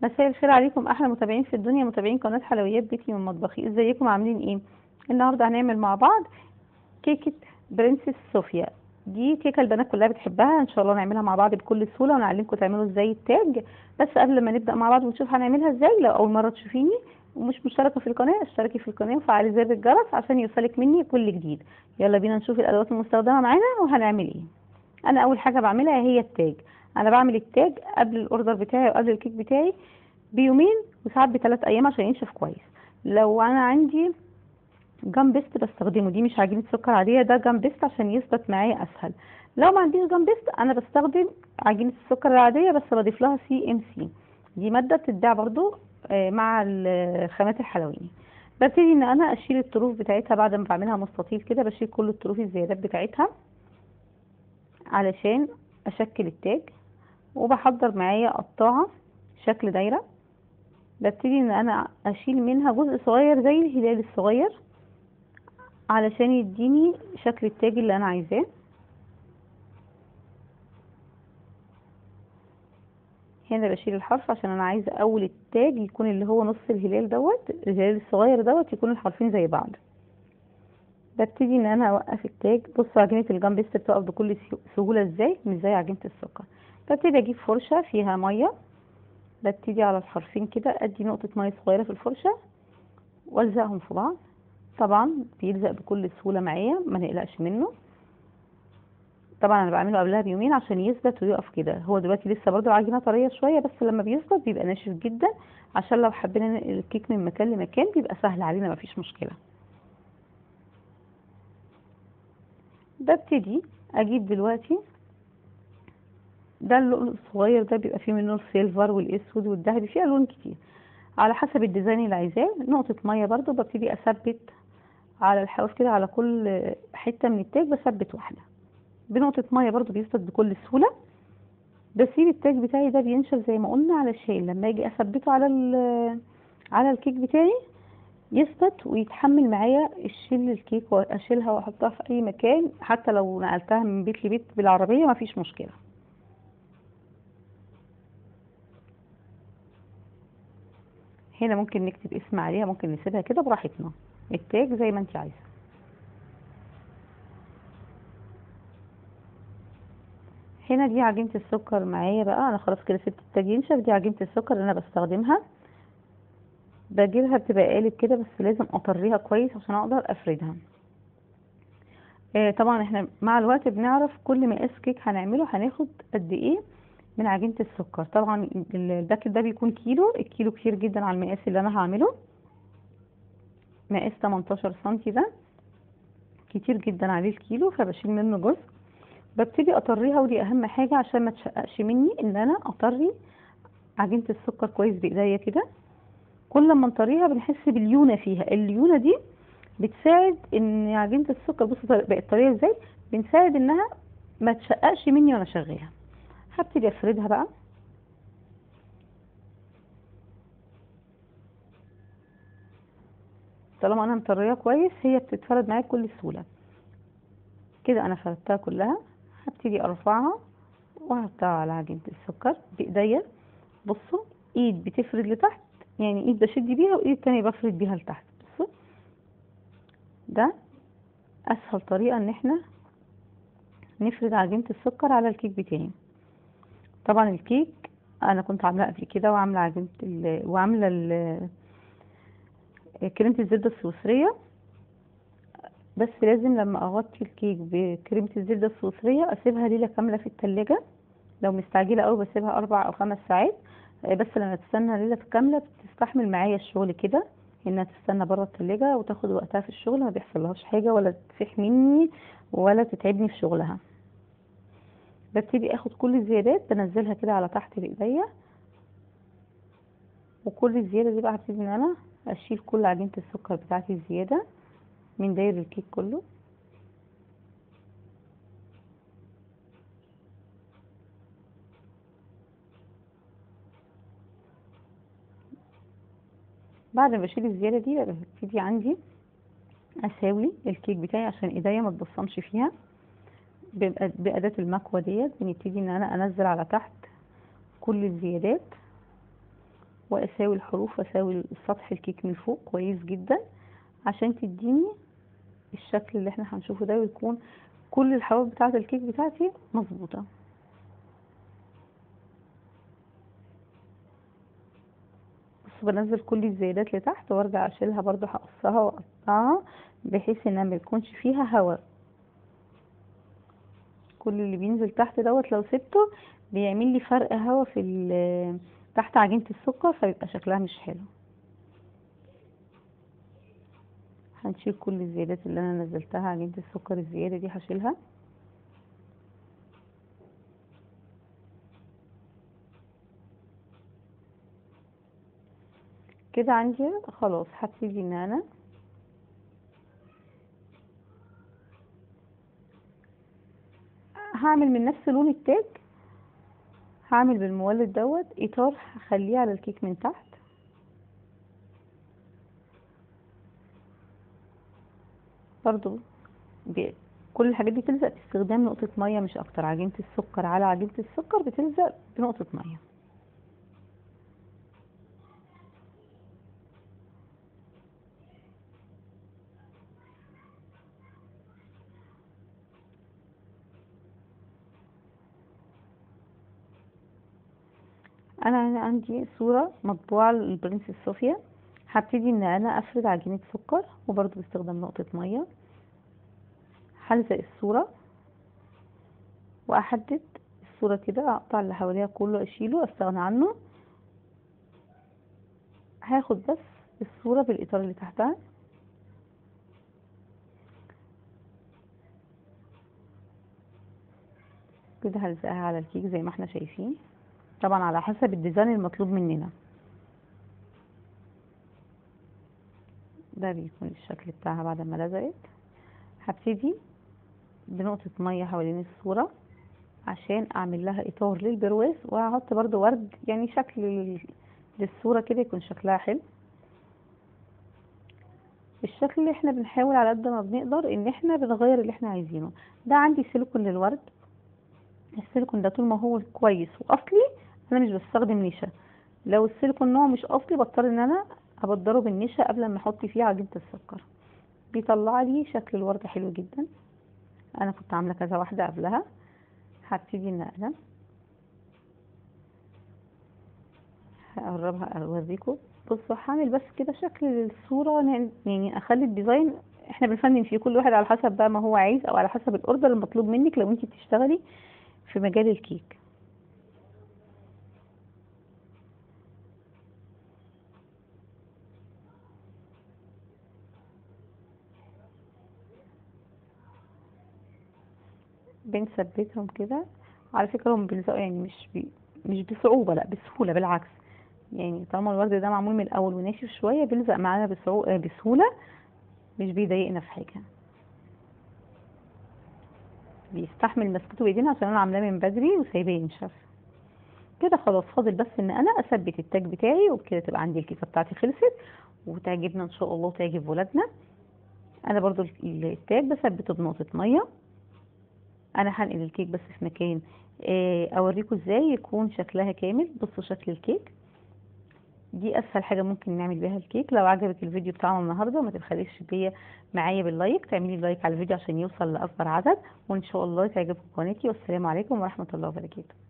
مساء الخير عليكم احلى متابعين في الدنيا متابعين قناه حلويات بيتي من مطبخي ازيكم عاملين ايه النهارده هنعمل مع بعض كيكه برنسس صوفيا دي كيكه البنات كلها بتحبها ان شاء الله نعملها مع بعض بكل سهوله ونعلمكم تعملوا ازاي التاج بس قبل ما نبدا مع بعض ونشوف هنعملها ازاي لو اول مره تشوفيني ومش مشتركه في القناه اشتركي في القناه وفعلي زر الجرس عشان يوصلك مني كل جديد يلا بينا نشوف الادوات المستخدمه معانا وهنعمل ايه انا اول حاجه بعملها هي التاج انا بعمل التاج قبل الاوردر بتاعي وقبل الكيك بتاعي بيومين وساعات بثلاث ايام عشان ينشف كويس لو انا عندي جام بيست بستخدمه دي مش عجينه سكر عاديه ده جام بيست عشان يثبت معايا اسهل لو ما عنديش جام بيست انا بستخدم عجينه السكر العاديه بس بضيف لها سي ام سي دي ماده بتتباع برضو مع الخامات الحلواني ببتدي ان انا اشيل الطروف بتاعتها بعد ما بعملها مستطيل كده بشيل كل الطروف الزيادات بتاعتها علشان اشكل التاج وبحضر معايا قطاعه شكل دايره ببتدي ان انا اشيل منها جزء صغير زي الهلال الصغير علشان يديني شكل التاج اللي انا عايزاه هنا بشيل الحرف عشان انا عايزه اول التاج يكون اللي هو نص الهلال دوت الهلال الصغير دوت يكون الحرفين زي بعض ببتدي ان انا اوقف التاج بصوا عجينه الجامبست بتقف بكل سهوله ازاي مش زي عجينه السكر ببتدي اجيب فرشه فيها ميه ببتدي على الحرفين كده ادي نقطه ميه صغيره في الفرشه والزقهم في بعض طبعا بيلزق بكل سهوله معايا ما نقلقش منه طبعا انا بعمله قبلها بيومين عشان يثبت ويقف كده هو دلوقتي لسه برضو العجينه طريه شويه بس لما بيثبت بيبقى ناشف جدا عشان لو حبينا ننقل الكيك من مكان لمكان بيبقى سهل علينا مفيش مشكله ببتدي اجيب دلوقتي ده اللون الصغير ده بيبقى فيه منه السيلفر والاسود والذهبي فيه الوان كتير على حسب الديزاين اللي عايزاه نقطه ميه برضو ببتدي اثبت على الحواف كده على كل حته من التاج بثبت واحده بنقطه ميه برضو بيثبت بكل سهوله بسيب التاج بتاعي ده بينشف زي ما قلنا علشان لما اجي اثبته على على الكيك بتاعي يثبت ويتحمل معايا الشيل الكيك واشيلها واحطها في اي مكان حتى لو نقلتها من بيت لبيت بالعربيه مفيش مشكله هنا ممكن نكتب اسم عليها ممكن نسيبها كده براحتنا التاج زي ما انت عايزه هنا دي عجينه السكر معايا بقى انا خلاص كده سبت التاج ينشف دي عجينه السكر اللي انا بستخدمها بجيبها بتبقى قالب كده بس لازم اطريها كويس عشان اقدر افردها آه طبعا احنا مع الوقت بنعرف كل مقاس كيك هنعمله هناخد قد ايه من عجينه السكر طبعا الباكت ده بيكون كيلو الكيلو كتير جدا على المقاس اللي انا هعمله مقاس 18 سنتي ده كتير جدا عليه الكيلو فبشيل منه جزء ببتدي اطريها ودي اهم حاجه عشان ما تشققش مني ان انا اطري عجينه السكر كويس بايديا كده كل ما نطريها بنحس بالليونه فيها الليونه دي بتساعد ان عجينه السكر بصوا بقت طريه ازاي بنساعد انها ما تشققش مني وانا شغاله هبتدي افردها بقى طالما انا مطريه كويس هي بتتفرد معايا بكل سهوله كده انا فردتها كلها هبتدي ارفعها واحطها على عجينه السكر بايديا بصوا ايد بتفرد لتحت يعني ايد بشد بيها وايد التانية بفرد بيها لتحت بصوا ده اسهل طريقه ان احنا نفرد عجينه السكر على الكيك بتاعي طبعا الكيك انا كنت عاملاه قبل كده وعامله عجينه وعامله كريمه الزبده السويسريه بس لازم لما اغطي الكيك بكريمه الزبده السويسريه اسيبها ليله كامله في التلاجة لو مستعجله قوي بسيبها اربع او خمس ساعات بس لما تستنى ليله كامله بتستحمل معايا الشغل كده انها تستنى بره التلاجة وتاخد وقتها في الشغل ما بيحصلهاش حاجه ولا تسيح مني ولا تتعبني في شغلها ببتدي اخد كل الزيادات بنزلها كده على تحت بايديا وكل الزياده دي بقى هبتدي ان انا اشيل كل عجينه السكر بتاعتي الزياده من داير الكيك كله بعد ما بشيل الزياده دي ببتدي عندي اساوي الكيك بتاعي عشان ايديا ما تبصمش فيها بأداة المكوى ديت بنبتدي ان انا انزل على تحت كل الزيادات واساوي الحروف واساوي سطح الكيك من فوق كويس جدا عشان تديني الشكل اللي احنا هنشوفه ده ويكون كل الحواف بتاعه الكيك بتاعتي مظبوطه بص بنزل كل الزيادات لتحت وارجع اشيلها برضو هقصها واقطعها بحيث ان ما يكونش فيها هواء كل اللي بينزل تحت دوت لو سبته بيعمل لي فرق هواء في ال- تحت عجينة السكر فيبقى شكلها مش حلو هنشيل كل الزيادات اللي انا نزلتها عجينة السكر الزيادة دي هشيلها كده عندي خلاص هبتدي ان انا هعمل من نفس لون التاج هعمل بالمولد دوت اطار هخليه على الكيك من تحت برضو ب- كل الحاجات دي بتلزق باستخدام نقطة مية مش اكتر عجينة السكر على عجينة السكر بتلزق بنقطة مية انا هنا عندي صورة مطبوعة للبرنسس صوفيا هبتدي ان انا افرد عجينة سكر وبرضو باستخدام نقطة مية هلزق الصورة واحدد الصورة كده اقطع اللي حواليها كله اشيله استغنى عنه هاخد بس الصورة بالاطار اللي تحتها كده هلزقها على الكيك زي ما احنا شايفين طبعا على حسب الديزاين المطلوب مننا ده بيكون الشكل بتاعها بعد ما لزقت هبتدي بنقطة مية حوالين الصورة عشان اعمل لها اطار للبرواز وهحط برضو ورد يعني شكل لل- للصورة كده يكون شكلها حلو الشكل اللي احنا بنحاول على قد ما بنقدر ان احنا بنغير اللي احنا عايزينه ده عندي سيليكون للورد السيليكون ده طول ما هو كويس واصلي انا مش بستخدم نشا لو السيليكون نوع مش اصلي بضطر ان انا ابدره بالنشا قبل ما احط فيه عجينه السكر بيطلع لي شكل الورده حلو جدا انا كنت عامله كذا واحده قبلها هبتدي ان انا هقربها اوريكم بصوا هعمل بس كده شكل الصوره يعني اخلي الديزاين احنا بنفنن فيه كل واحد على حسب بقى ما هو عايز او على حسب الاوردر المطلوب منك لو انت بتشتغلي في مجال الكيك بنثبتهم كده على فكرة هم بيلزقوا يعني مش بي مش بصعوبة لا بسهولة بالعكس يعني طالما الورد ده معمول من الأول وناشف شوية بيلزق معانا بصعو- بسهولة مش بيضايقنا في حاجة بيستحمل مسكته بايدينا عشان انا عاملاه من بدري وسايباه ينشف كده خلاص فاضل بس ان انا اثبت التاج بتاعي وبكده تبقى عندي الكيكه بتاعتي خلصت وتعجبنا ان شاء الله وتعجب ولادنا انا برضو ال- التاج بثبته بنقطه ميه انا هنقل الكيك بس في مكان آه، اوريكم ازاي يكون شكلها كامل بصوا شكل الكيك دي اسهل حاجه ممكن نعمل بيها الكيك لو عجبك الفيديو بتاعنا النهارده ما تبخليش بيا معايا باللايك تعملي لايك على الفيديو عشان يوصل لاكبر عدد وان شاء الله تعجبكم قناتي والسلام عليكم ورحمه الله وبركاته